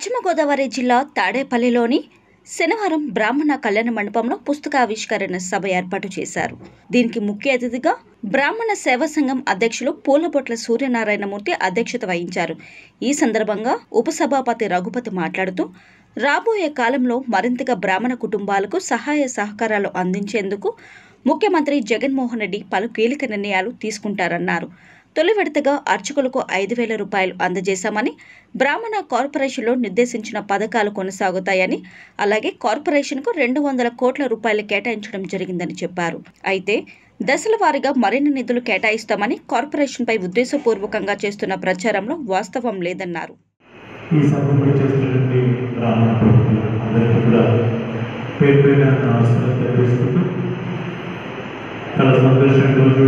పశ్చిమ గోదావరి జిల్లా తాడేపల్లిలోని శనివారం బ్రాహ్మణ కళ్యాణ మండపంలో పుస్తకావిష్కరణ సభ ఏర్పాటు చేశారు దీనికి ముఖ్య అతిథిగా బ్రాహ్మణ సేవా సంఘం అధ్యక్షులు పూలబొట్ల సూర్యనారాయణమూర్తి అధ్యక్షత వహించారు ఈ సందర్భంగా ఉపసభాపతి రఘుపతి మాట్లాడుతూ రాబోయే కాలంలో మరింతగా బ్రాహ్మణ కుటుంబాలకు సహాయ సహకారాలు అందించేందుకు ముఖ్యమంత్రి జగన్మోహన్ రెడ్డి పలు కీలక నిర్ణయాలు తీసుకుంటారన్నారు తొలి విడతగా అర్చకులకు ఐదు వేల రూపాయలు అందజేశామని బ్రాహ్మణ కార్పొరేషన్లో నిర్దేశించిన పథకాలు కొనసాగుతాయని అలాగే కార్పొరేషన్కు రెండు వందల కోట్ల రూపాయలు కేటాయించడం జరిగిందని చెప్పారు అయితే దశల వారీగా మరిన్ని నిధులు కేటాయిస్తామని కార్పొరేషన్పై ఉద్దేశపూర్వకంగా చేస్తున్న ప్రచారంలో వాస్తవం లేదన్నారు ఈ సభకు చేసినటువంటి బ్రాహ్మణ ప్రముఖులు అందరికీ కూడా పేరు పేరు నమస్కారం తెలియజేసుకుంటూ చాలా సంతోషం రోజు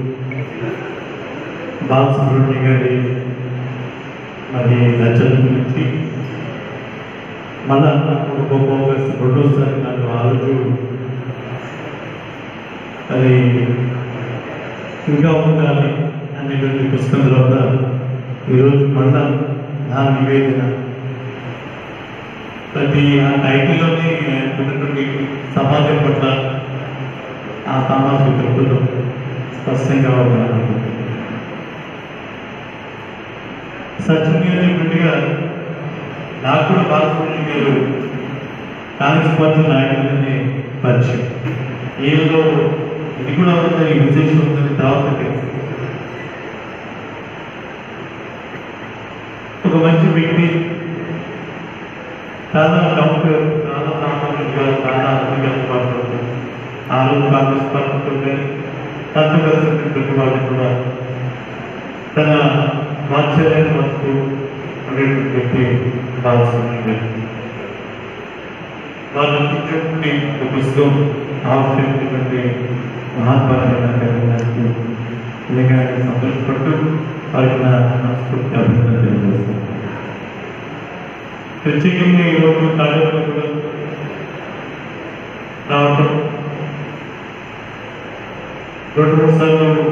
బాలసుబ్రహ్మణ్య గారి మరి రచన గురించి మళ్ళా ఒక గొప్ప అవకాశం రెండోసారి నాకు ఆ రోజు అది ఇంకా ఉండాలి అనేటువంటి పుస్తకం తర్వాత ఈరోజు మళ్ళా నా నివేదన ప్రతి ఆ టైటిల్లోనే ఉన్నటువంటి సమాజం పట్ల ఆ సామాజిక దృక్పథం స్పష్టంగా అవగాహన సత్యమేగా నాకు కూడా బాలసుబ్రహ్మణ్యం గారు కాంగ్రెస్ పార్టీ నాయకులనే పరిచయం ఏదో ఇది కూడా అవుతుంది ఈ ఉద్దేశం ఉందని తర్వాత తెలిసింది. ఒక మంచి వ్యక్తి చాలా డౌట్ చాలా సామాన్యంగా చాలా అర్థంగా మాట్లాడుతూ ఆ రోజు కాంగ్రెస్ పార్టీతో కానీ తనతో కలిసి ప్రతి వాళ్ళు కూడా తన వాత్సల్యాన్ని వస్తూ ఉండేటువంటి వ్యక్తి బాలసుబ్రహ్మణ్యం గారు వాళ్ళు ఇచ్చినటువంటి ఒక పుస్తకం ఆవిష్కరించినటువంటి మహాత్మా గారికి నిజంగా సంతోషపడుతూ వారికి నా మనస్ఫూర్తి అభినందన తెలియజేస్తాను ప్రత్యేకంగా ఈరోజు తాజాగా కూడా రావటం రెండు మూడు సార్లు